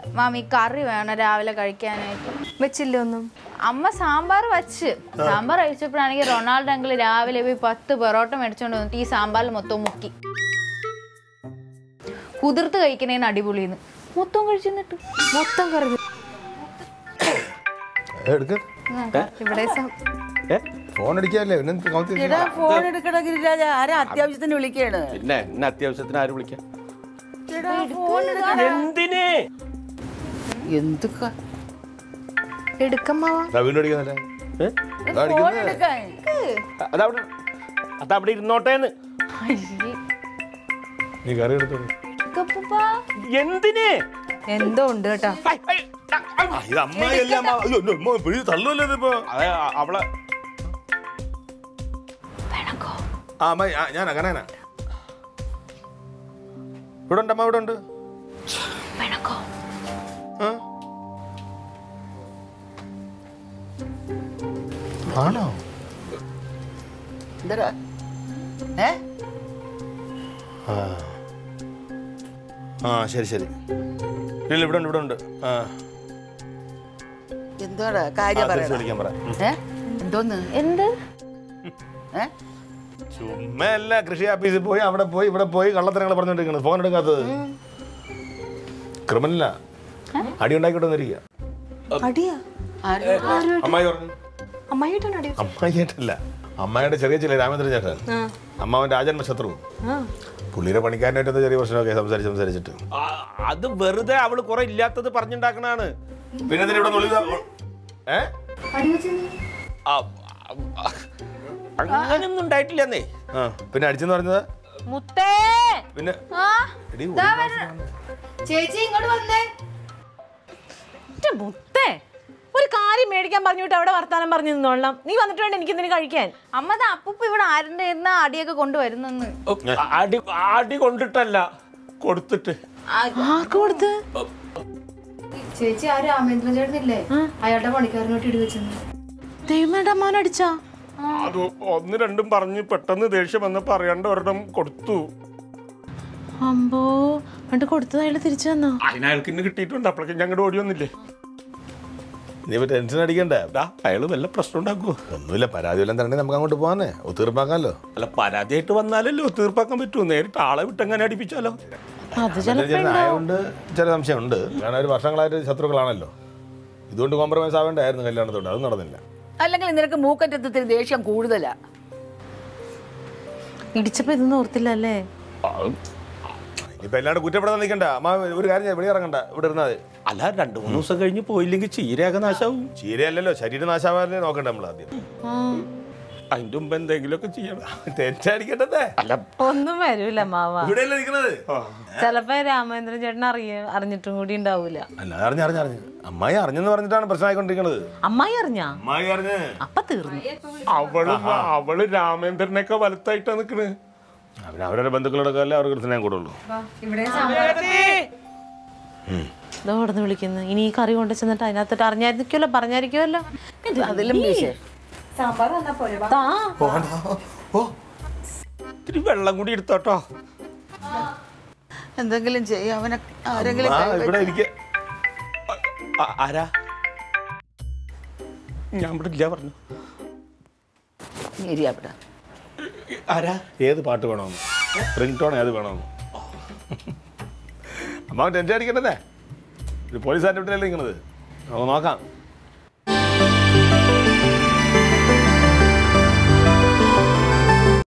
മാമി കറി വേണം രാവിലെ കഴിക്കാനായിട്ട് വെച്ചില്ല ഒന്നും അമ്മ സാമ്പാർ വച്ച് സാമ്പാർ കഴിച്ചപ്പോഴാണെങ്കിൽ റൊണാൾഡോ അങ്കിൾ രാവിലെ പോയി പത്ത് പൊറോട്ട മേടിച്ചോണ്ട് വന്നിട്ട് ഈ സാമ്പാറിൽ മൊത്തം മുക്കി കുതിർത്ത് കഴിക്കണേന്ന് അടിപൊളിന്ന് മൊത്തം കഴിച്ചിട്ട് മൊത്തം കറി എടുക്ക ഇവിടെ സം- ഏ? ഫോൺ അടിക്കാല്ലേ പിന്നെ എന്ത് കൗത്തി എടാ ഫോൺ എടുക്കട ഗിരിരാജ ആരാ അത്യാവശ്യത്തിന് വിളിക്കാണ് പിന്നെ എന്നെ അത്യാവശ്യത്തിന് ആര് വിളിക്കാം എടാ ഫോൺ എന്തിന് എന്ത് എടുക്കമ്മാവാ ദാ വീണ്ടും അടിക്കുന്നില്ല ഏ? അതാ ഫോൺ അടിക്കുന്നത് എടുക്കാൻ അതവിടെ അതവിടെ ഇരുന്നോട്ടേന്ന് നീ കറി എടുത്തോളൂ എന്തിന് എന്തോ ഉണ്ട് കേട്ടാ ഐ, ഐ, ഐ, ഐ. ആ, ഇത് അമ്മായിയല്ല അമ്മ. അയ്യോ, എന്റെ അമ്മ പിഴി തള്ളുമല്ലോ ഇതിപ്പോ അതെ അ- അവളെ ആ അമ്മായി ആ, ഞാനാ കനാനാ ഇവിടെ ഉണ്ട് അമ്മ ഇവിടെ ഉണ്ട് ആ? ആണോ എന്താ ഏ ആ ആ ശരി ശരി ഇല്ല ഇവിടെ ഉണ്ട് ഇവിടെ ഉണ്ട് ആ എന്തുവാടാ ആ, കാര്യം തിരിച്ച് പറയണം വിളിക്കാൻ പറ ഉം. ഏ എന്തോന്ന് എന്ത് ഏ ചുമ്മാ അല്ല കൃഷി ഓഫീസിൽ പോയി അവിടെ പോയി ഇവിടെ പോയി കള്ളത്തരങ്ങൾ പറഞ്ഞോണ്ടിരിക്കുന്നത് ഫോൺ എടുക്കാത്തത് ക്രിമിനലാ അടി ഉണ്ടാക്കിയിട്ട് വന്നിരിക്കുക അടിയാ അമ്മായി പറഞ്ഞു അമ്മായിട്ടാണ് അടി അമ്മായിട്ടല്ല അമ്മായിയുടെ ചെറിയ ചില രാമേന്ദ്രൻ ചേട്ടൻ അമ്മാവന്റെ ആജന്മ ശത്രു ആ പുള്ളിയുടെ പണിക്കാരനായിട്ട് എന്തോ ചെറിയ പ്രശ്നമൊക്കെ സംസാരിച്ച് സംസാരിച്ചിട്ട് ആ, അത് വെറുതെ അവള് കുറെ ഇല്ലാത്തത് പറഞ്ഞുണ്ടാക്കണാണ് പിന്നെ എന്തിനാ ഇവിടെ നുള്ളിയതാ? ഏ ആ, ആ, അങ്ങനെയൊന്നും ഉണ്ടായിട്ടില്ലെന്നേ ആ പിന്നെ അടിച്ചെന്ന് പറഞ്ഞത് മുത്തേ പിന്നെ ആ എടീ, ഒരു മാസം ചേച്ചി ഇങ്ങോട്ട് വന്നേ മുത്തേ ഒരു കാര്യം മേടിക്കാൻ പറഞ്ഞിട്ട് അവിടെ വർത്താനം പറഞ്ഞു നിന്നോളാം നീ വന്നിട്ട് വേണ്ട എനിക്ക് എന്തിനു കഴിക്കാൻ അമ്മ ദാ അപ്പൂപ്പ ഇവിടെ ആരുടെ എന്നാ അടിയൊക്കെ കൊണ്ടുവരുന്നെന്ന് ഓ, അടി അടി കൊണ്ടിട്ടല്ല കൊടുത്തിട്ട് ആർക്ക് കൊടുത്ത് ചേച്ചി ആ രാമേന്ദ്രൻ ചേട്ടനില്ലേ അയാളുടെ പണിക്കാരനോട്ട് ഇടി വെച്ചെന്ന് ദൈവമേടെ അമ്മാവൻ അടിച്ചാ അത് ഒന്ന് രണ്ടും പറഞ്ഞ് പെട്ടെന്ന് ദേഷ്യം വന്നപ്പോ അറിയാണ്ട് ഒരെണ്ണം കൊടുത്തു അമ്പോ എന്നിട്ട് കൊടുത്തത് അയാൾ തിരിച്ചു തന്നോ അതിനയാൾക്ക് ഇന്ന് കിട്ടിയിട്ടുണ്ട് അപ്പോഴേക്കും ഞങ്ങളുടെ ഓടി വന്നില്ലേ നീ ഇപ്പൊ ടെൻഷൻ അടിക്കണ്ട ദാ, അയാള് വല്ല പ്രശ്നം ഉണ്ടാക്കുവോ ഒന്നുമില്ല പരാതി വല്ലതും തരണ്ടേ നമുക്ക് അങ്ങോട്ട് പോകാനേ ഒത്തീർപ്പാക്കാമല്ലോ അല്ല പരാതിയായിട്ട് വന്നാലല്ലോ തീർപ്പാക്കാൻ പറ്റുമോ നേരിട്ട് ആളെ വിട്ടെങ്ങനെ അടിപ്പിച്ചാലോ അത് ആയതുകൊണ്ട് ചില സംശയമുണ്ട് കാരണം ഒരു വർഷങ്ങളായിട്ട് ശത്രുക്കളാണല്ലോ ഇതുകൊണ്ട് കോംപ്രമൈസ് ആവേണ്ടായിരുന്നു കല്യാണത്തോട് അത് നടന്നില്ല അല്ലെങ്കിൽ നിനക്ക് മൂക്കറ്റത്തിൽ ദേഷ്യം കൂടുതലാ ഇടിച്ചപ്പോ ഇതൊന്നും ഓർത്തില്ല അല്ലേ ഇപ്പൊ എല്ലാണ്ട് കുറ്റപ്പെടാൻ നിൽക്കണ്ട അമ്മ ഒരു കാര്യം ചെയ്യാം, വെളിയിൽ ഇറങ്ങണ്ട ഇവിടെ ഇരുന്നാൽ മതി അല്ല രണ്ടു മൂന്ന് ദിവസം കഴിഞ്ഞ് പോയില്ലെങ്കിൽ ചീരയാകെ നാശാവും ചീരയല്ലല്ലോ ശരീരം നാശാവാനല്ലേ നോക്കണ്ട നമ്മൾ ആദ്യം അതിന്റെ മുമ്പ് എന്തെങ്കിലുമൊക്കെ ചെയ്യണം ടെൻഷൻ അടിക്കണ്ടേ അല്ല ഒന്നും വരൂല മാവ ഇവിടെയല്ലേ നിൽക്കുന്നത് ചെലപ്പോ രാമേന്ദ്രൻ ചേട്ടൻ അറിയ അറിഞ്ഞിട്ടും കൂടി ഉണ്ടാവൂല അല്ല അറിഞ്ഞ് അറിഞ്ഞ് അറിഞ്ഞ് അമ്മായി അറിഞ്ഞെന്ന് പറഞ്ഞിട്ടാണ് പ്രശ്നമായിക്കൊണ്ടിരിക്കുന്നത് അമ്മായി അറിഞ്ഞാ അമ്മായി അറിഞ്ഞ് അപ്പൊ തീർന്നു അവള് അവള് രാമേന്ദ്രനൊക്കെ വലുത്തായിട്ടാ നിക്കണ് അവര് അവരുടെ ബന്ധുക്കളോടൊക്കെ അല്ലേ അവർക്ക് സ്നേഹം കൂടുള്ളൂ ഇതോ കിടന്ന് വിളിക്കുന്നു ഇനി ഈ കറി കൊണ്ട് ചെന്നിട്ട് അതിനകത്തിട്ട് അറിഞ്ഞായിരിക്കുമല്ലോ പറഞ്ഞായിരിക്കുമല്ലോ അതിലും വീശേ താ ഇത്തിരി വെള്ളം കൂടി എടുത്തോട്ടോ എന്തെങ്കിലും ചെയ്യും അവനെ ആരെങ്കിലും ആ കൈ ഇവിടെ ഇരിക്ക ആ- ആരാ ഞാൻ ഇവിടെ ഇല്ല പറഞ്ഞു വെച്ച് ഇരി അവിടെ ആരാ ഏത് പാട്ട് വേണമെന്ന് റിംഗ് ടോൺ ഏത് വേണമെന്ന് അമ്മ ടെൻഷൻ അടിക്കണ്ടേ ഒരു പോലീസ് ആൻ്റെ വീട്ടിലല്ലേ നിൽക്കുന്നത് നമുക്ക് നോക്കാം